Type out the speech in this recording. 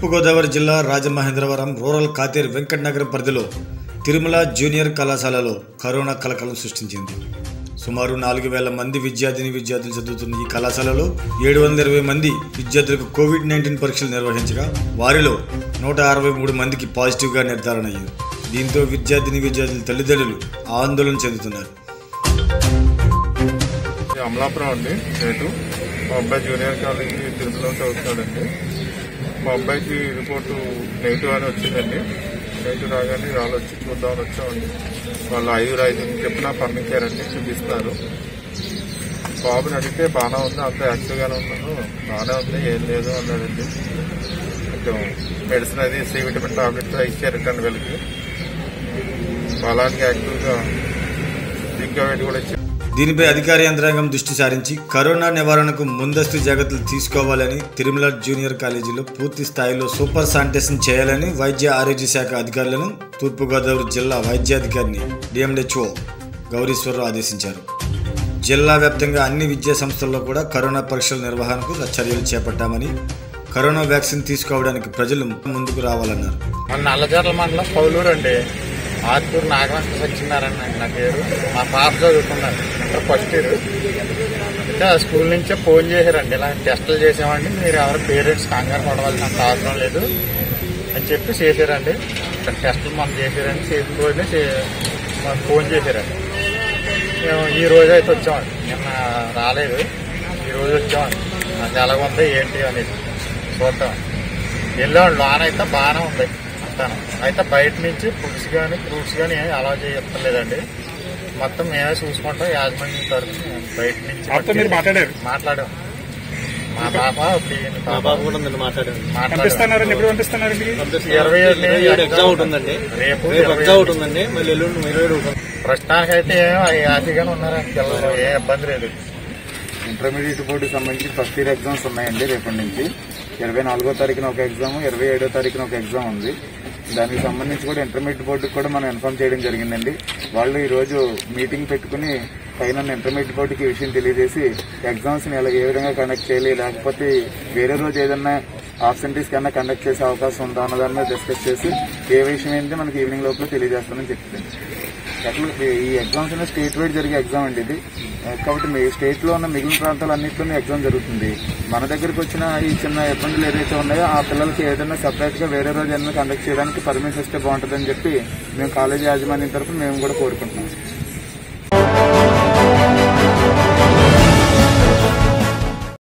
తూర్పుగోదావరి జిల్లా రాజమహేంద్రవరం రూరల్ కాతేరు వెంకటనగరం పరిధిలో తిరుమల జూనియర్ కళాశాలలో కరోనా కలకలం సృష్టించింది సుమారు నాలుగు వేల మంది విద్యార్థిని విద్యార్థులు చదువుతున్న ఈ కళాశాలలో ఏడు వందల ఇరవై మంది విద్యార్థులకు కోవిడ్ నైన్టీన్ పరీక్షలు నిర్వహించగా వారిలో నూట అరవై మూడు మందికి పాజిటివ్గా నిర్ధారణ అయ్యింది దీంతో విద్యార్థిని విద్యార్థుల తల్లిదండ్రులు ఆందోళన చెందుతున్నారు ఇది అమలాపురం అండి రేటు మా అబ్బాయి జూనియర్ కాలేజీ తిరుమలలో చదువుతున్నాడండి మా అబ్బాయికి రిపోర్టు నెగిటివ్ అని వచ్చిందండి నెగిటివ్ రాగానే వాళ్ళు వచ్చి చూద్దామని వచ్చామండి వాళ్ళు ఐదు ఐదు చెప్పినా పంపించారండి చూపిస్తున్నారు బాబుని అడిగితే బాగానే ఉంది అంత యాక్టివ్గానే ఉన్నాను బాగానే ఉంది ఏం లేదు అన్నాడండి కొంచెం మెడిసిన్ అది సి విటమిన్ టాబ్లెట్ ఇచ్చారంటండి వీళ్ళకి అలాగే యాక్టివ్గా ఇంకా వేటి కూడా ఇచ్చారు దీనిపై అధికార యంత్రాంగం దృష్టి సారించి కరోనా నివారణకు ముందస్తు జాగ్రత్తలు తీసుకోవాలని తిరుమల జూనియర్ కాలేజీలో పూర్తి స్థాయిలో సూపర్ శానిటేషన్ చేయాలని వైద్య ఆరోగ్య శాఖ అధికారులను తూర్పుగోదావరి జిల్లా వైద్యాధికారిని డిఎంహెచ్ఓ గౌరీశ్వరరావు ఆదేశించారు జిల్లా వ్యాప్తంగా అన్ని విద్యా సంస్థల్లో కూడా కరోనా పరీక్షల నిర్వహణకు చర్యలు చేపట్టామని కరోనా వ్యాక్సిన్ తీసుకోవడానికి ప్రజలు ముందుకు రావాలన్నారు మన నల్లజర్ల మండలం పౌలూరు అండి ఆత్మూరు నాగవంశ సత్యనారాయణ అండి నా పేరు మా పాప చదువుకున్నారు ఇంటర్ ఫస్ట్ ఇయర్ అయితే ఆ స్కూల్ నుంచే ఫోన్ చేశారండి ఇలా టెస్టులు చేసామండి మీరు ఎవరు పేరెంట్స్ కంగారు పడవలసినంత అవసరం లేదు అని చెప్పి చేశారండి ఇక్కడ టెస్టులు మనం చేశారండి చేసిన రోజునే చే- మాకు ఫోన్ చేశారండి మేము ఈ రోజు అయితే వచ్చామండి నిన్న రాలేదు ఈ రోజు వచ్చామండి నాకు ఎలాగుంది ఏంటి అనేది చూద్దాం వెళ్ళాం లోన్ అయితే బాగానే ఉంది అంతాను అయితే బయట నుంచి ఫుడ్స్ కానీ ఫ్రూట్స్ కానీ ఏమి అలా చేయలేదండి మొత్తం మేమే చూసుకుంటాం యాజమాన్యం తరఫున బయట నుంచి వాళ్ళతో మీరు మాట్లాడారు? మాట్లాడాం మా పాప ప్రియుని మా పాప బాబు కూడా ఉందండి మాట్లాడండి మాట్లాడాం పంపిస్తున్నారండి ఎప్పుడు పంపిస్తున్నారండి ఇరవై ఏడు ఇరవై ఏడు ఎగ్జామ్ ఒకటి ఉందండి రేపు రేపు ఇరవై ఎగ్జామ్ ఒకటి ఉందండి మళ్ళీ ఎల్లుండి ఇరవై ఏడు ఒకటి ఉంది. ప్రస్తుతానికైతే ఏం హ్యాపీగానే ఉన్నారండి పిల్లలు ఏ ఇబ్బంది లేదు ఇంటర్మీడియట్ బోర్డుకి సంబంధించి ఫస్ట్ ఇయర్ ఎగ్జామ్స్ ఉన్నాయండి రేపటి నుంచి ఇరవై నాలుగో తారీఖున ఒక ఎగ్జామ్ ఇరవై ఏడో తారీఖున ఒక ఎగ్జామ్ ఉంది దానికి సంబంధించి కూడా ఇంటర్మీడియట్ బోర్డుకి కూడా మనం ఇన్ఫార్మ్ చేయడం జరిగిందండి వాళ్ళు ఈ రోజు మీటింగ్ పెట్టుకుని పైన ఇంటర్మీడియట్ బోర్డుకి ఈ విషయం తెలియజేసి ఎగ్జామ్స్ ని ఎలా ఏ విధంగా కండక్ట్ చేయాలి లేకపోతే వేరే రోజు ఏదన్నా ఆబ్సెంటీస్ కన్నా కండక్ట్ చేసే అవకాశం ఉందా అన్న దాని మీద డిస్కస్ చేసి ఏ విషయం ఏంటి మనకి ఈవినింగ్ లోపల తెలియజేస్తామని చెప్పింది ఎట్లా ఈ ఎగ్జామ్స్ అనేది స్టేట్ వైడ్ జరిగే ఎగ్జామ్ అండి ఇది కాబట్టి మీ స్టేట్ లో ఉన్న మిగిలిన ప్రాంతాలన్నింటిలోనే ఎగ్జామ్ జరుగుతుంది మన దగ్గరికి వచ్చిన ఈ చిన్న ఇబ్బందులు ఏదైతే ఉన్నాయో ఆ పిల్లలకి ఏదైనా సెపరేట్ గా వేరే రోజు ఏదైనా కండక్ట్ చేయడానికి పర్మిషన్ ఇస్తే బాగుంటుందని చెప్పి మేము కాలేజీ యాజమాన్యం తరఫున మేము కూడా కోరుకుంటున్నాం